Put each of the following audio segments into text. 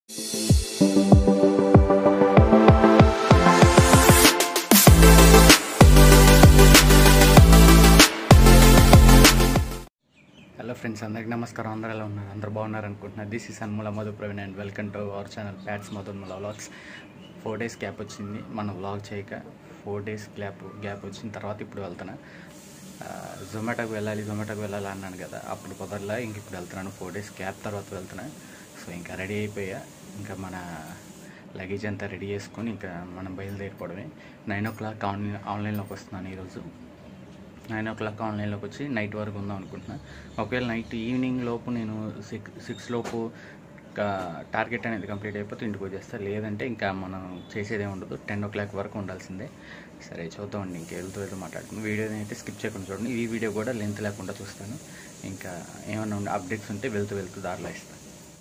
Hello friends అందరికీ నమస్కారం అందరూ ఎలా ఉన్నారు అందరూ బాగున్నారు అనుకుంటున్నారు this is Anmula Madhu Praveen and welcome to our channel ప్యాట్స్ మధుర్మల వ్లాగ్స్ ఫోర్ డేస్ గ్యాప్ వచ్చింది మనం వ్లాగ్ చేయక ఫోర్ డేస్ గ్యాప్ గ్యాప్ వచ్చిన తర్వాత ఇప్పుడు వెళ్తున్నా జొమాటోకి వెళ్ళాలి జొమాటోకి వెళ్ళాలి అన్నాను కదా అప్పుడు కుదరలా ఇంక ఇప్పుడు వెళ్తున్నాను ఫోర్ డేస్ గ్యాప్ తర్వాత వెళ్తున్నా సో ఇంకా రెడీ అయిపోయా ఇంకా మన లగేజ్ అంతా రెడీ చేసుకొని ఇంకా మనం బయలుదేరిపోవడమే నైన్ ఓ క్లాక్ ఆన్లైన్ ఆన్లైన్లోకి వస్తున్నాను ఈరోజు నైన్ ఓ క్లాక్ ఆన్లైన్లోకి వచ్చి నైట్ వరకు ఉందాం అనుకుంటున్నా ఒకవేళ నైట్ ఈవినింగ్ లోపు నేను సిక్స్ సిక్స్ లోపు టార్గెట్ అనేది కంప్లీట్ అయిపోతే ఇంటికి వచ్చేస్తా లేదంటే ఇంకా మనం చేసేదే ఉండదు టెన్ ఓ క్లాక్ వరకు ఉండాల్సిందే సరే చూద్దామండి ఇంకా వెళ్తూ వెళ్తూ మాట్లాడుకుని వీడియోని అయితే స్కిప్ చేయకుండా చూడండి ఈ వీడియో కూడా లెంత్ లేకుండా చూస్తాను ఇంకా ఏమైనా ఉండే అప్డేట్స్ ఉంటే వెళ్తూ వెళ్తూ దారిలో ఇస్తాను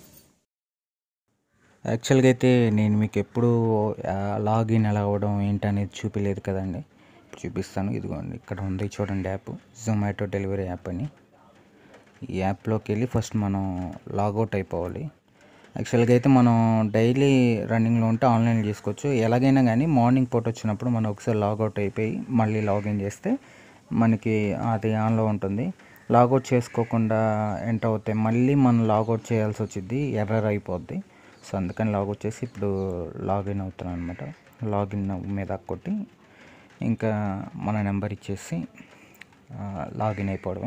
యాక్చువల్గా అయితే నేను మీకు ఎప్పుడు లాగిన్ ఎలా అవ్వడం ఏంటనేది చూపించలేదు కదండి చూపిస్తాను ఇదిగోండి ఇక్కడ ఉంది చూడండి యాప్ జొమాటో డెలివరీ యాప్ అని ఈ యాప్లోకి వెళ్ళి ఫస్ట్ మనం లాగౌట్ అయిపోవాలి యాక్చువల్గా అయితే మనం డైలీ రన్నింగ్లో ఉంటే ఆన్లైన్ చేసుకోవచ్చు ఎలాగైనా కానీ మార్నింగ్ పూట వచ్చినప్పుడు మనం ఒకసారి లాగౌట్ అయిపోయి మళ్ళీ లాగిన్ చేస్తే మనకి అది ఆన్లో ఉంటుంది లాగౌట్ చేసుకోకుండా ఎంటర్ అవుతే మళ్ళీ మనం లాగౌట్ చేయాల్సి వచ్చింది ఎర్రర్ అయిపోద్ది సో అందుకని లాగౌట్ చేసి ఇప్పుడు లాగిన్ అవుతున్నాను అనమాట లాగిన్ మీద కొట్టి ఇంకా మన నెంబర్ ఇచ్చేసి లాగిన్ అయిపోవడమే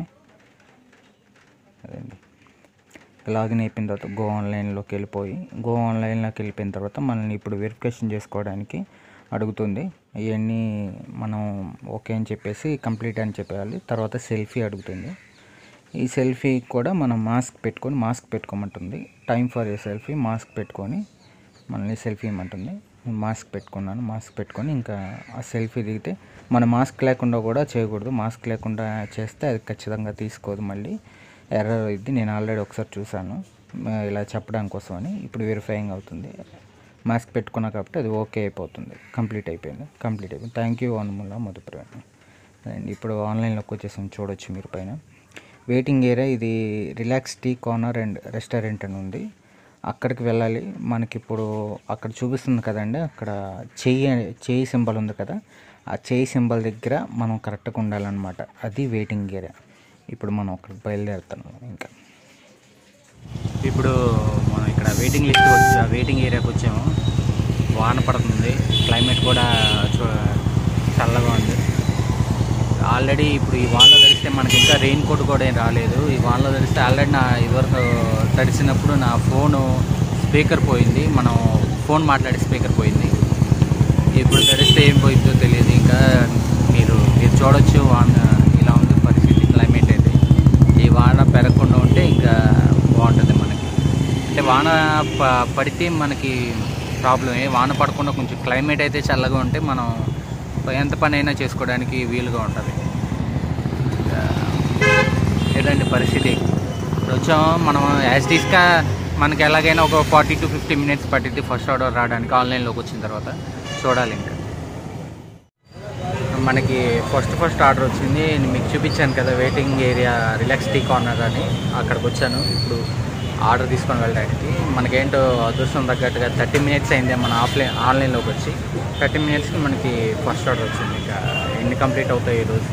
అదండి లాగిన్ అయిపోయిన తర్వాత గో ఆన్లైన్లోకి వెళ్ళిపోయి గో ఆన్లైన్లోకి వెళ్ళిపోయిన తర్వాత మనల్ని ఇప్పుడు వెరిఫికేషన్ చేసుకోవడానికి అడుగుతుంది ఇవన్నీ మనం ఓకే అని చెప్పేసి కంప్లీట్ అని చెప్పాలి తర్వాత సెల్ఫీ అడుగుతుంది ఈ సెల్ఫీ కూడా మనం మాస్క్ పెట్టుకొని మాస్క్ పెట్టుకోమంటుంది time for a selfie mask పెట్టుకొని మనల్ని సెల్ఫీ ఇమ్మంటుంది మాస్క్ పెట్టుకున్నాను మాస్క్ పెట్టుకొని ఇంకా ఆ సెల్ఫీ దిగితే మన మాస్క్ లేకుండా కూడా చేయకూడదు మాస్క్ లేకుండా చేస్తే అది ఖచ్చితంగా తీసుకోదు మళ్ళీ ఎర్రర్ అయింది నేను ఆల్రెడీ ఒకసారి చూశాను ఇలా చెప్పడానికి కోసం అని ఇప్పుడు వెరిఫైయింగ్ అవుతుంది మాస్క్ పెట్టుకున్నా కాబట్టి అది ఓకే అయిపోతుంది కంప్లీట్ అయిపోయింది కంప్లీట్ అయిపోయింది థ్యాంక్ యూ అనుముల్లా మధుప్రవీణ్ అండ్ ఇప్పుడు ఆన్లైన్లోకి వచ్చేసాం చూడొచ్చు మీరు పైన వెయిటింగ్ ఏరియా ఇది relax tea corner and restaurant అని ఉంది అక్కడికి వెళ్ళాలి మనకి ఇప్పుడు అక్కడ చూపిస్తుంది కదండి అక్కడ చెయ్యి చెయ్యి సింబల్ ఉంది కదా ఆ చెయ్యి సింబల్ దగ్గర మనం కరెక్ట్గా ఉండాలన్నమాట అది వెయిటింగ్ ఏరియా ఇప్పుడు మనం అక్కడికి బయలుదేరుతున్నాం ఇంకా ఇప్పుడు మనం ఇక్కడ వెయిటింగ్ లిస్ట్ వచ్చి వెయిటింగ్ ఏరియాకి వచ్చాము వాన పడుతుంది క్లైమేట్ కూడా చూ చల్లగా ఉంది ఆల్రెడీ ఇప్పుడు ఈ వానలో తడిస్తే మనకి ఇంకా రెయిన్ కోట్ కూడా ఏం రాలేదు ఈ వానలో తడిస్తే ఆల్రెడీ నా ఇదివరకు తడిసినప్పుడు నా ఫోను స్పీకర్ పోయింది మనం ఫోన్ మాట్లాడే స్పీకర్ పోయింది ఇప్పుడు తడిస్తే ఏం పోయిందో తెలియదు ఇంకా మీరు మీరు చూడొచ్చు వాన ఇలా ఉంది పరిస్థితి క్లైమేట్ అయితే ఈ వాన పెరగకుండా ఉంటే ఇంకా బాగుంటుంది మనకి అంటే వాన ప- పడితే మనకి ప్రాబ్లమే వాన పడకుండా కొంచెం క్లైమేట్ అయితే చల్లగా ఉంటే మనం ఎంత పని అయినా చేసుకోవడానికి వీలుగా ఉంటుంది ఇంకా ఏదండి పరిస్థితి ఇప్పుడు వచ్చాము మనం యాజ్ డీస్గా మనకి ఎలాగైనా ఒక ఫార్టీ టు ఫిఫ్టీ మినిట్స్ పట్టింది ఫస్ట్ ఆర్డర్ రావడానికి ఆన్లైన్లోకి వచ్చిన తర్వాత చూడాలి ఇంకా మనకి ఫస్ట్ ఫస్ట్ ఆర్డర్ వచ్చింది నేను మీకు చూపించాను కదా waiting area relax tea corner అని అక్కడికి వచ్చాను ఇప్పుడు ఆర్డర్ తీసుకొని వెళ్ళడానికి మనకేంటో అదృష్టం తగ్గట్టుగా థర్టీ మినిట్స్ అయింది మన ఆఫ్లైన్ ఆన్లైన్లోకి వచ్చి థర్టీ మినిట్స్కి మనకి ఫస్ట్ ఆర్డర్ వచ్చింది ఇంకా ఎన్ని కంప్లీట్ అవుతాయి ఈరోజు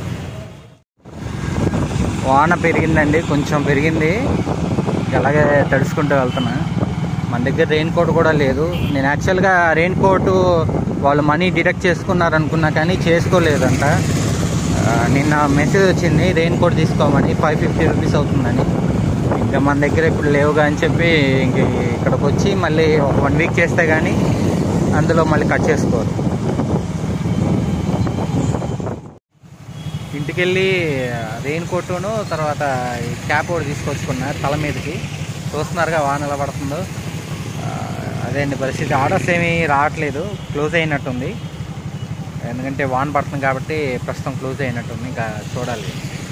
వాన పెరిగిందండి కొంచెం పెరిగింది అలాగే తడుచుకుంటూ వెళ్తున్నా మన దగ్గర రెయిన్ కోట్ కూడా లేదు నేను యాక్చువల్గా రెయిన్ కోట్ వాళ్ళు మనీ డిడక్ట్ చేసుకున్నారు అనుకున్నా కానీ చేసుకోలేదంట ఆ, నిన్న మెసేజ్ వచ్చింది రెయిన్ కోట్ తీసుకోమని ఫైవ్ ఫిఫ్టీ రూపీస్ అవుతుందని ఇంకా మన దగ్గర ఇప్పుడు లేవుగా అని చెప్పి ఇంక ఇక్కడికి వచ్చి మళ్ళీ ఒక వన్ వీక్ చేస్తే కానీ అందులో మళ్ళీ కట్ చేసుకోరు ఇంటికెళ్ళి రెయిన్ కోటును తర్వాత ఈ క్యాప్ ఒకటి తీసుకొచ్చుకున్నా తల మీదకి చూస్తున్నారుగా వాన ఎలా పడుతుందో ఆ, అదే అండి పరిస్థితి ఆర్డర్స్ ఏమీ రావట్లేదు క్లోజ్ అయినట్టుంది ఎందుకంటే వాన పడుతుంది కాబట్టి ప్రస్తుతం క్లోజ్ అయినట్టుంది ఇంకా చూడాలి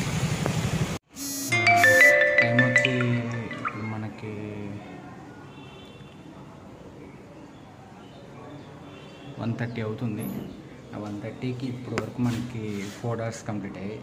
టైం వచ్చి ఇప్పుడు మనకి వన్ థర్టీ అవుతుంది ఆ వన్ థర్టీకి ఇప్పుడు వరకు మనకి ఫోర్ అవర్స్ కంప్లీట్ అయ్యాయి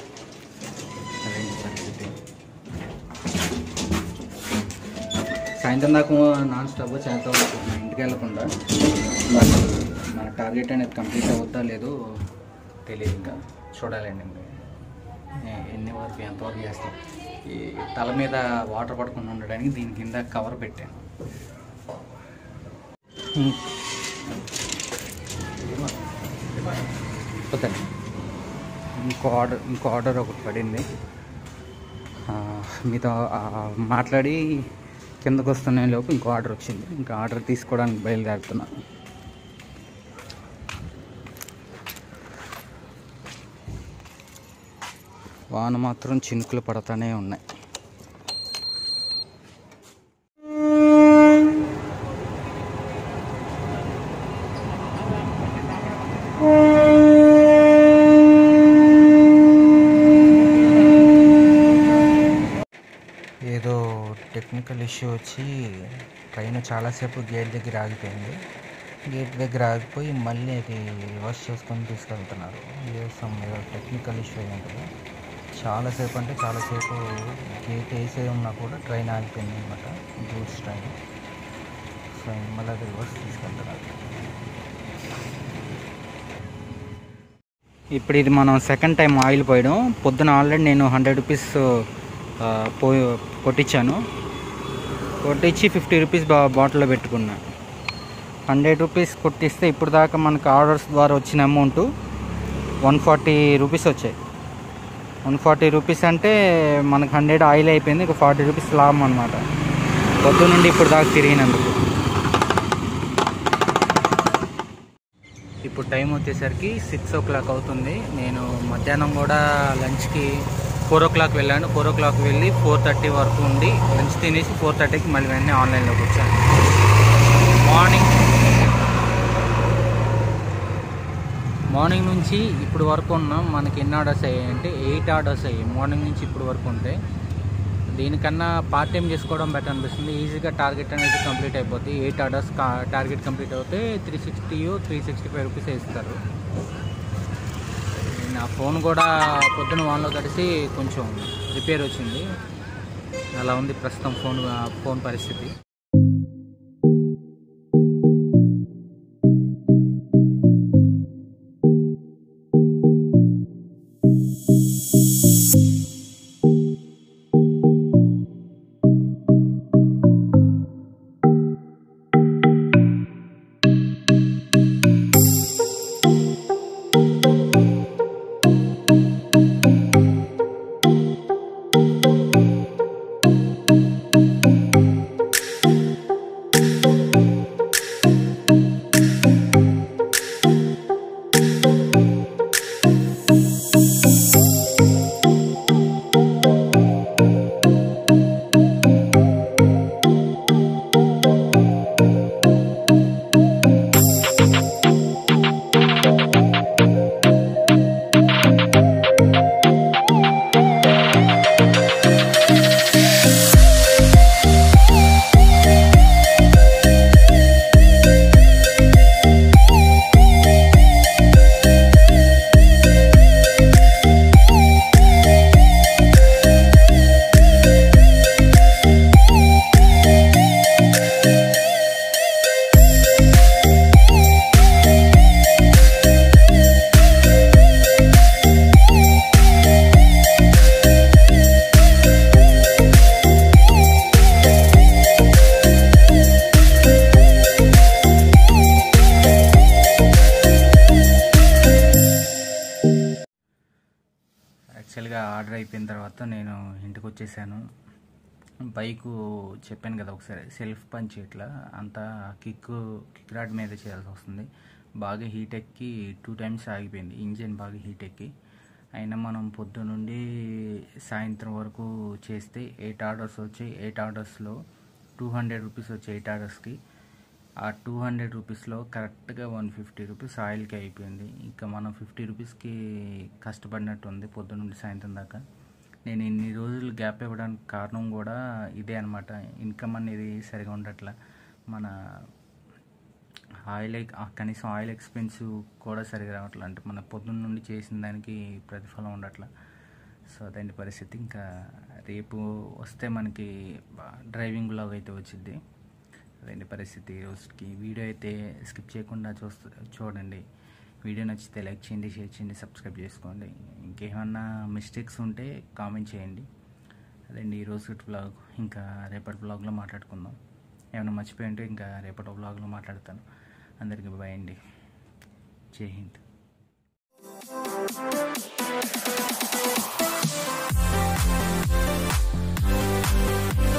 అదేంటి పరిస్థితి సాయంత్రం దాకా నాన్ స్టాప్ చేద్దాం అనుకుంటున్నాను ఇంటికి వెళ్ళకుండా బట్ మన టార్గెట్ అనేది కంప్లీట్ అవుద్దా లేదో తెలియదు ఇంకా చూడాలండి ఇంకా. ఏ- ఎన్ని వరకు ఎంతవరకు చేస్తాం ఈ తల మీద వాటర్ పడకుండా ఉండడానికి దీని కింద కవర్ పెట్టాను వద్దండి ఇంకో ఆర్డర్ ఇంకో ఆర్డర్ ఒకటి పడింది ఆ, మీతో ఆ, మాట్లాడి కిందకు వస్తున్న లోపు ఇంకో ఆర్డర్ వచ్చింది ఇంకా ఆర్డర్ తీసుకోవడానికి బయలుదేరుతున్నా వాన మాత్రం చినుకులు పడతానే ఉన్నాయి ఏదో టెక్నికల్ ఇష్యూ వచ్చి ట్రైన్ చాలాసేపు గేట్ దగ్గర ఆగిపోయింది గేట్ దగ్గర ఆగిపోయి మళ్ళీ అది రివర్స్ చేసుకొని తీసుకెళ్తున్నారు ఏదో సమ్ ఏదో టెక్నికల్ ఇష్యూ అయి ఉంటుంది చాలాసేపు అంటే చాలాసేపు గేట్ వేసే ఉన్నా కూడా ట్రైన్ ఆగిపోయింది అనమాట గూడ్స్ ట్రైన్ సో మళ్ళీ అది రివర్స్ తీసుకెళ్తున్నారు ఇప్పుడు ఇది మనం సెకండ్ టైం ఆయిల్ పోయడం పొద్దున ఆల్రెడీ నేను హండ్రెడ్ రూపీస్ ఆ, పో కొట్టించాను కొట్టించి ఫిఫ్టీ రూపీస్ బా బాటిల్లో పెట్టుకున్నా హండ్రెడ్ రూపీస్ కొట్టిస్తే ఇప్పుడు దాకా మనకు ఆర్డర్స్ ద్వారా వచ్చిన అమౌంట్ వన్ ఫార్టీ రూపీస్ వచ్చాయి వన్ ఫార్టీ రూపీస్ అంటే మనకు హండ్రెడ్ ఆయిల్ అయిపోయింది ఇక ఫార్టీ రూపీస్ లాభం అనమాట పొద్దు నుండి ఇప్పుడు దాకా తిరిగినందుకు ఇప్పుడు టైం వచ్చేసరికి సిక్స్ ఓ క్లాక్ అవుతుంది నేను మధ్యాహ్నం కూడా లంచ్కి ఫోర్ ఓ క్లాక్ వెళ్ళాను ఫోర్ ఓ క్లాక్ వెళ్ళి ఫోర్ థర్టీ వరకు ఉండి లంచ్ తినేసి ఫోర్ థర్టీకి మళ్ళీ వెంటనే ఆన్లైన్లోకి వచ్చాను మార్నింగ్ మార్నింగ్ నుంచి ఇప్పుడు వరకు ఉన్నాం మనకి ఎన్ని ఆర్డర్స్ అయ్యాయి అంటే ఎయిట్ ఆర్డర్స్ అయ్యాయి మార్నింగ్ నుంచి ఇప్పుడు వరకు ఉంటాయి దీనికన్నా పార్ట్ టైం చేసుకోవడం బెటర్ అనిపిస్తుంది ఈజీగా టార్గెట్ అనేది కంప్లీట్ అయిపోద్ది ఎయిట్ ఆర్డర్స్ టార్గెట్ కంప్లీట్ అవుతే three sixty three sixty five rupees ఇస్తారు నా ఫోన్ కూడా పొద్దున వాన్లో తడిసి కొంచెం రిపేర్ వచ్చింది అలా ఉంది ప్రస్తుతం ఫోన్ ఫోన్ పరిస్థితి యాక్చువల్గా ఆర్డర్ అయిపోయిన తర్వాత నేను ఇంటికి వచ్చేసాను బైకు చెప్పాను కదా ఒకసారి సెల్ఫ్ పంచ్ ఇట్లా అంతా కిక్ కిక్ రాడ్ మీద చేయాల్సి వస్తుంది బాగా హీట్ ఎక్కి టూ టైమ్స్ ఆగిపోయింది ఇంజిన్ బాగా హీట్ ఎక్కి అయినా మనం పొద్దు నుండి సాయంత్రం వరకు చేస్తే ఎయిట్ ఆర్డర్స్ వచ్చాయి ఎయిట్ ఆర్డర్స్లో టూ హండ్రెడ్ రూపీస్ వచ్చాయి ఎయిట్ ఆర్డర్స్కి ఆ టూ హండ్రెడ్ రూపీస్లో కరెక్ట్గా వన్ ఫిఫ్టీ రూపీస్ ఆయిల్కి అయిపోయింది ఇంకా మనం ఫిఫ్టీ రూపీస్కి కష్టపడినట్టు ఉంది పొద్దు నుండి సాయంత్రం దాకా నేను ఇన్ని రోజులు గ్యాప్ ఇవ్వడానికి కారణం కూడా ఇదే అనమాట ఇన్కమ్ అనేది సరిగా ఉండట్లా మన ఆయిల్ ఎక్- ఆ కనీసం ఆయిల్ ఎక్స్పెన్స్ కూడా సరిగా రావట్లే అంటే మన పొద్దున్న నుండి చేసిన దానికి ప్రతిఫలం ఉండట్లా సో అదండి పరిస్థితి ఇంకా రేపు వస్తే మనకి డ్రైవింగ్ బ్లాగ్ అయితే వచ్చింది అదండి పరిస్థితి రోజుకి వీడియో అయితే స్కిప్ చేయకుండా చూస్తూ చూడండి వీడియో నచ్చితే లైక్ చేయండి షేర్ చేయండి సబ్స్క్రైబ్ చేసుకోండి ఇంకేమన్నా మిస్టేక్స్ ఉంటే కామెంట్ చేయండి అదండి ఈ రోజు బ్లాగ్ ఇంకా రేపటి బ్లాగ్లో మాట్లాడుకుందాం ఏమైనా మర్చిపోయి ఉంటే ఇంకా రేపటి బ్లాగ్లో మాట్లాడతాను అందరికీ బాయ్ అండి జై హింద్ Thank